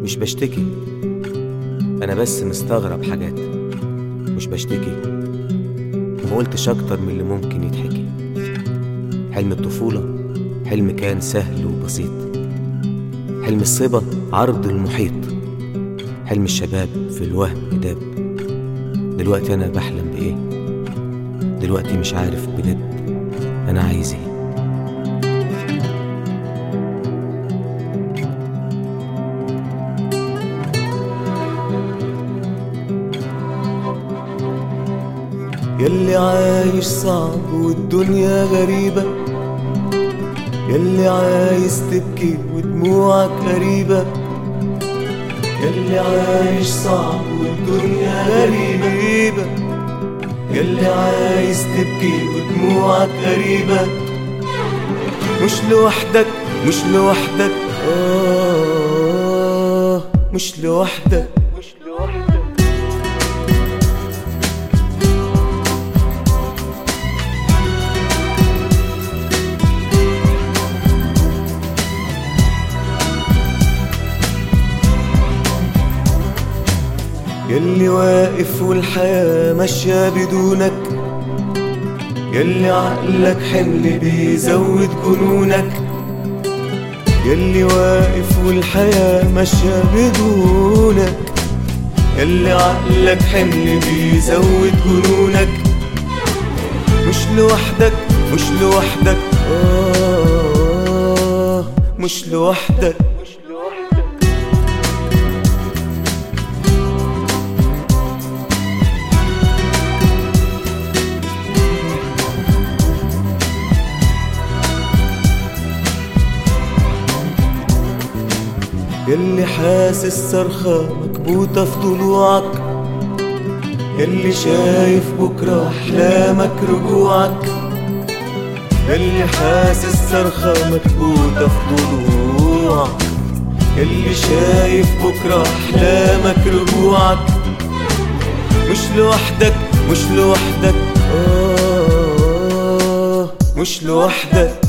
مش بشتكي انا بس مستغرب حاجات مش بشتكي وما قلتش اكتر من اللي ممكن يتحكي حلم الطفولة حلم كان سهل وبسيط حلم الصبا عرض المحيط حلم الشباب في الوهم داب دلوقتي انا بحلم بايه دلوقتي مش عارف بجد انا عايز ايه يلي عايش صعب والدنيا غريبة يلي عايز تبكي ودموعك قريبة يلي عايش صعب والدنيا غريبة يلي عايز تبكي ودموعك قريبة مش لوحدك مش لوحدك آه مش لوحدك مش لوحدك يلي واقف والحياة ماشية بدونك يلي عقلك حمل بيزود جنونك يلي واقف والحياة ماشية بدونك يلي عقلك حمل بيزود جنونك مش لوحدك مش لوحدك آه مش لوحدك مش لوحدك يلي حاسس صرخة مكبوتة في ضلوعك يلي شايف بكرة أحلامك رجوعك يلي حاسس صرخة مكبوتة في ضلوعك يلي شايف بكرة أحلامك رجوعك مش لوحدك مش لوحدك آه مش لوحدك